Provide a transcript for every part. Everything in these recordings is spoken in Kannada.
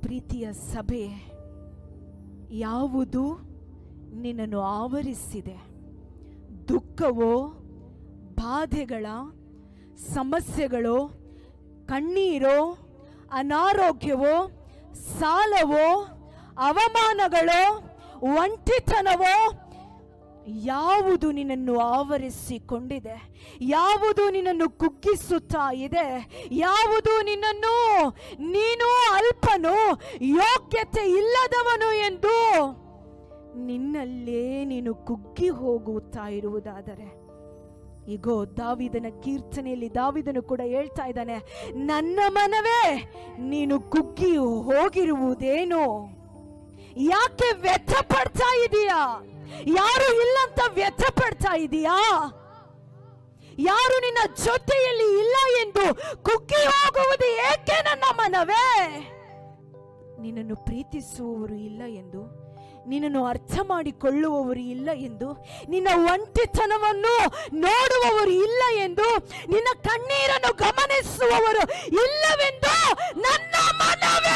ಪ್ರೀತಿಯ ಸಭೆ ಯಾವುದು ನಿನ್ನನ್ನು ಆವರಿಸಿದೆ ದುಃಖವೋ ಬಾಧೆಗಳ ಸಮಸ್ಯೆಗಳೋ ಕಣ್ಣೀರೋ ಅನಾರೋಗ್ಯವೋ ಸಾಲವೋ ಅವಮಾನಗಳೋ ಒಂಟಿತನವೋ ಯಾವುದು ನಿನ್ನನ್ನು ಆವರಿಸಿಕೊಂಡಿದೆ ಯಾವುದು ನಿನ್ನನ್ನು ಕುಗ್ಗಿಸುತ್ತಾ ಇದೆ ಯಾವುದು ನಿನ್ನನ್ನು ನೀನು ಅಲ್ಪನು ಯೋಗ್ಯತೆ ಇಲ್ಲದವನು ಎಂದು ನಿನ್ನಲ್ಲೇ ನೀನು ಕುಗ್ಗಿ ಹೋಗುತ್ತಾ ಇರುವುದಾದರೆ ಈಗೋ ದಾವಿದನ ಕೀರ್ತನೆಯಲ್ಲಿ ದಾವಿದನು ಕೂಡ ಹೇಳ್ತಾ ಇದ್ದಾನೆ ನನ್ನ ಮನವೇ ನೀನು ಕುಗ್ಗಿ ಹೋಗಿರುವುದೇನು ಯಾಕೆ ವ್ಯಥ ಪಡ್ತಾ ಇದೀಯಾ ಯಾರು ಇಲ್ಲಂತ ವ್ಯಥ ಪಡ್ತಾ ಇದೀಯಾ ಯಾರು ನಿನ್ನ ಜೊತೆಯಲ್ಲಿ ಇಲ್ಲ ಎಂದು ಕುಗ್ಗಿ ಹೋಗುವುದು ಏಕೆ ನನ್ನ ಮನವೇ ನಿನ್ನನ್ನು ಪ್ರೀತಿಸುವವರು ಇಲ್ಲ ಎಂದು ನಿನ್ನನ್ನು ಅರ್ಥ ಮಾಡಿಕೊಳ್ಳುವವರು ಇಲ್ಲ ಎಂದು ನಿನ್ನ ಒಂಟಿತನವನ್ನು ನೋಡುವವರು ಇಲ್ಲ ಎಂದು ನಿನ್ನ ಕಣ್ಣೀರನ್ನು ಗಮನಿಸುವವರು ಇಲ್ಲವೆಂದು ನನ್ನ ಮನವೇ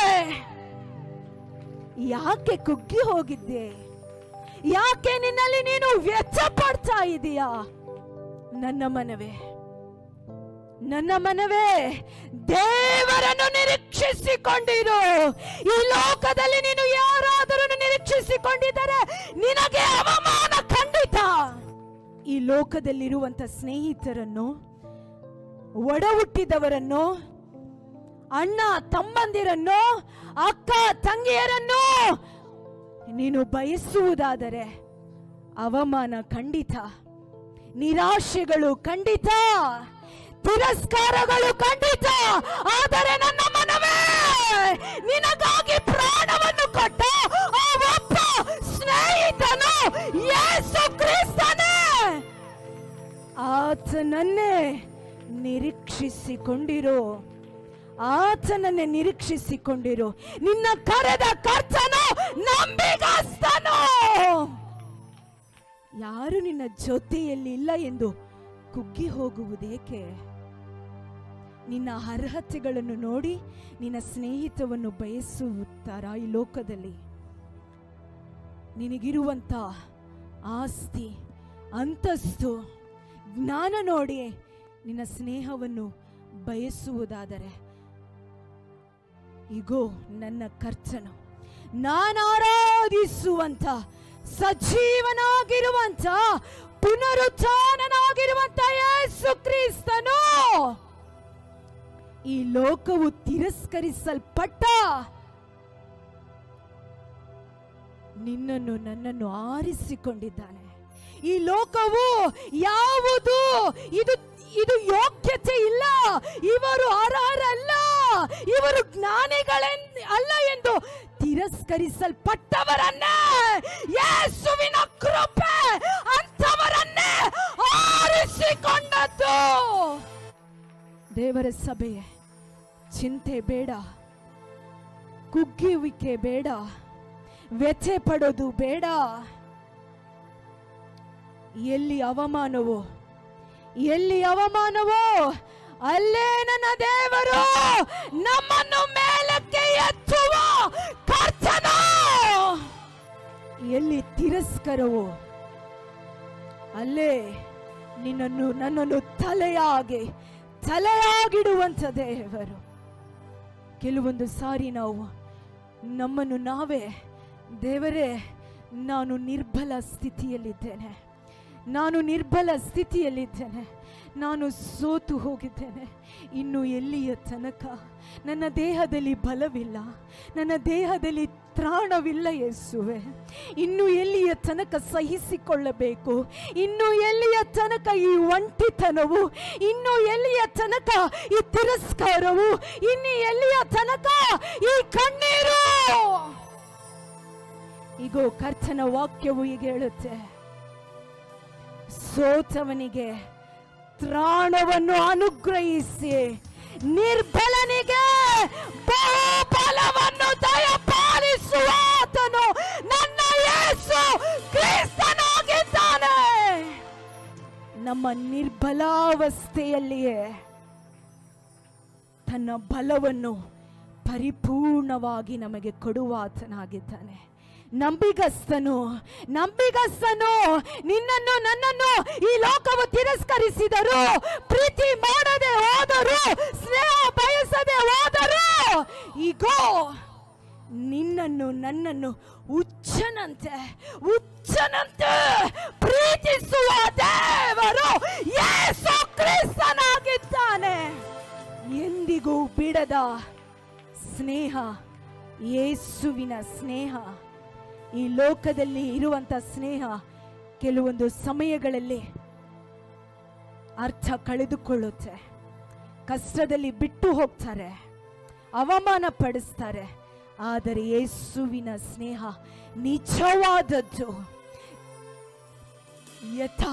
ಯಾಕೆ ಕುಗ್ಗಿ ಹೋಗಿದ್ದೆ ಯಾಕೆ ನಿನ್ನಲ್ಲಿ ನೀನು ವ್ಯಥ ಪಡ್ತಾ ಇದೀಯಾ ನನ್ನ ಮನವೇ ನನ್ನ ಮನವೇ ದೇವರನ್ನು ನಿರೀಕ್ಷಿಸಿಕೊಂಡಿರು ಈ ಲೋಕದಲ್ಲಿ ನೀನು ಯಾರಾದರೂ ನಿರೀಕ್ಷಿಸಿಕೊಂಡಿದ್ದರೆ ನಿನಗೆ ಅವಮಾನ ಖಂಡಿತ ಈ ಲೋಕದಲ್ಲಿರುವಂತ ಸ್ನೇಹಿತರನ್ನು ಒಡ ಹುಟ್ಟಿದವರನ್ನು ಅಣ್ಣ ತಮ್ಮಂದಿರನ್ನು ಅಕ್ಕ ತಂಗಿಯರನ್ನು ನೀನು ಬಯಸುವುದಾದರೆ ಅವಮಾನ ಖಂಡಿತ ನಿರಾಶೆಗಳು ಖಂಡಿತ ತಿರಸ್ಕಾರಗಳು ಖಂಡಿತ ಆದರೆ ನನ್ನ ಮನವೇ ನಿನಗಾಗಿ ಪ್ರಾಣವನ್ನು ಕೊಟ್ಟ ಆ ಒಬ್ಬ ಸ್ನೇಹಿತನು ಯೇಸು ಕ್ರಿಸ್ತನೇ ಆತನನ್ನೇ ನಿರೀಕ್ಷಿಸಿಕೊಂಡಿರೋ ಆತನನ್ನೇ ನಿರೀಕ್ಷಿಸಿಕೊಂಡಿರು ನಿನ್ನ ಕರೆದ ಕರ್ತನು ನಂಬಿಗಸ್ತನು ಯಾರು ನಿನ್ನ ಜೊತೆಯಲ್ಲಿ ಇಲ್ಲ ಎಂದು ಕುಗ್ಗಿ ಹೋಗುವುದೇಕೆ ನಿನ್ನ ಅರ್ಹತೆಗಳನ್ನು ನೋಡಿ ನಿನ್ನ ಸ್ನೇಹಿತವನ್ನು ಬಯಸುತ್ತಾರಾ ಈ ಲೋಕದಲ್ಲಿ ನಿನಗಿರುವಂತ ಆಸ್ತಿ ಅಂತಸ್ತು ಜ್ಞಾನ ನೋಡಿ ನಿನ್ನ ಸ್ನೇಹವನ್ನು ಬಯಸುವುದಾದರೆ ಇಗೋ ನನ್ನ ಕರ್ತನು ನಾನು ಆರಾಧಿಸುವಂತ ಸಜೀವನಾಗಿರುವಂತ ಪುನರುತ್ಥಾನನಾಗಿರುವಂತ ಯೇಸು ಕ್ರಿಸ್ತನು ಈ ಲೋಕವು ತಿರಸ್ಕರಿಸಲ್ಪಟ್ಟ ನಿನ್ನನ್ನು ನನ್ನನ್ನು ಆರಿಸಿಕೊಂಡಿದ್ದಾನೆ ಈ ಲೋಕವು ಯಾವುದು ಇದು ಇದು ಯೋಗ್ಯತೆ ಇಲ್ಲ ಇವರು ಅರ್ಹರಲ್ಲ ಇವರು ಜ್ಞಾನಿಗಳೆಂದು ಅಲ್ಲ ಎಂದು ತಿರಸ್ಕರಿಸಲ್ಪಟ್ಟವರನ್ನೇ ಯೇಸುವಿನ ಕೃಪೆ ಅಂತವರನ್ನೇ ಆರಿಸಿಕೊಂಡದ್ದು ದೇವರ ಸಭೆಯೇ ಚಿಂತೆ ಬೇಡ ಕುಗ್ಗುವಿಕೆ ಬೇಡ ವ್ಯಥೆ ಪಡೋದು ಬೇಡ ಎಲ್ಲಿ ಅವಮಾನವೋ ಎಲ್ಲಿ ಅವಮಾನವೋ ಅಲ್ಲೇ ನನ್ನ ದೇವರು ನಮ್ಮನ್ನು ಮೇಲಕ್ಕೆ ಎತ್ತುವ ಕರ್ತನು ಎಲ್ಲಿ ತಿರಸ್ಕರವೋ ಅಲ್ಲೇ ನಿನ್ನನ್ನು ನನ್ನನ್ನು ತಲೆಯಾಗಿ ತಲೆಯಾಗಿಡುವಂತ ದೇವರು ಕೆಲವೊಂದು ಸಾರಿ ನಾವು ನಮ್ಮನ್ನು ನಾವೇ ದೇವರೇ ನಾನು ನಿರ್ಬಲ ಸ್ಥಿತಿಯಲ್ಲಿದ್ದೇನೆ ನಾನು ನಿರ್ಬಲ ಸ್ಥಿತಿಯಲ್ಲಿದ್ದೇನೆ ನಾನು ಸೋತು ಹೋಗಿದ್ದೇನೆ ಇನ್ನು ಎಲ್ಲಿಯ ತನಕ ನನ್ನ ದೇಹದಲ್ಲಿ ಬಲವಿಲ್ಲ ನನ್ನ ದೇಹದಲ್ಲಿ ತ್ರಾಣವಿಲ್ಲ ಯೇಸುವೆ ಇನ್ನು ಎಲ್ಲಿಯ ತನಕ ಸಹಿಸಿಕೊಳ್ಳಬೇಕು ಇನ್ನು ಎಲ್ಲಿಯ ತನಕ ಈ ಒಂಟಿತನವು ಇನ್ನು ಎಲ್ಲಿಯ ತನಕ ಈ ತಿರಸ್ಕಾರವು ಇನ್ನು ಎಲ್ಲಿಯ ತನಕ ಈ ಕಣ್ಣೀರು ಈಗೋ ಕರ್ತನ ವಾಕ್ಯವು ಹೀಗೆ ಹೇಳುತ್ತೆ ಸೋತವನಿಗೆ ತ್ರಾಣವನ್ನು ಅನುಗ್ರಹಿಸಿ ನಿರ್ಬಲನಿಗೆ ಬಹುಬಲವನ್ನು ದಯಪಾಲಿಸುವ ಆತನು ನನ್ನ ಯೇಸು ಕ್ರಿಸ್ತನಾಗಿದ್ದಾನೆ ನಮ್ಮ ನಿರ್ಬಲಾವಸ್ಥೆಯಲ್ಲಿಯೇ ತನ್ನ ಬಲವನ್ನು ಪರಿಪೂರ್ಣವಾಗಿ ನಮಗೆ ಕೊಡುವಾತನಾಗಿದ್ದಾನೆ ನಂಬಿಗಸ್ತನು ನಂಬಿಗಸ್ತನು ನಿನ್ನನ್ನು ನನ್ನನ್ನು ಈ ಲೋಕವು ತಿರಸ್ಕರಿಸಿದರು ಪ್ರೀತಿ ಮಾಡದೆ ಹೋದರು ಸ್ನೇಹ ಬಯಸದೆ ಹೋದರು ಈಗೋ ನಿನ್ನನ್ನು ನನ್ನನ್ನು ಹುಚ್ಚನಂತೆ ಹುಚ್ಚನಂತೆ ಪ್ರೀತಿಸುವ ದೇವರು ಯೇಸು ಕ್ರಿಸ್ತನಾಗಿದ್ದಾನೆ ಎಂದಿಗೂ ಬಿಡದ ಸ್ನೇಹ ಯೇಸುವಿನ ಸ್ನೇಹ ಈ ಲೋಕದಲ್ಲಿ ಇರುವಂತ ಸ್ನೇಹ ಕೆಲವೊಂದು ಸಮಯಗಳಲ್ಲಿ ಅರ್ಥ ಕಳೆದುಕೊಳ್ಳುತ್ತೆ ಕಷ್ಟದಲ್ಲಿ ಬಿಟ್ಟು ಹೋಗ್ತಾರೆ ಅವಮಾನ ಪಡಿಸ್ತಾರೆ ಆದರೆ ಯೇಸುವಿನ ಸ್ನೇಹ ನಿಜವಾದದ್ದು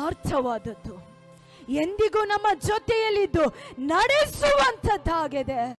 ಯಥಾರ್ಥವಾದದ್ದು ಎಂದಿಗೂ ನಮ್ಮ ಜೊತೆಯಲ್ಲಿದ್ದು ನಡೆಸುವಂಥದ್ದಾಗಿದೆ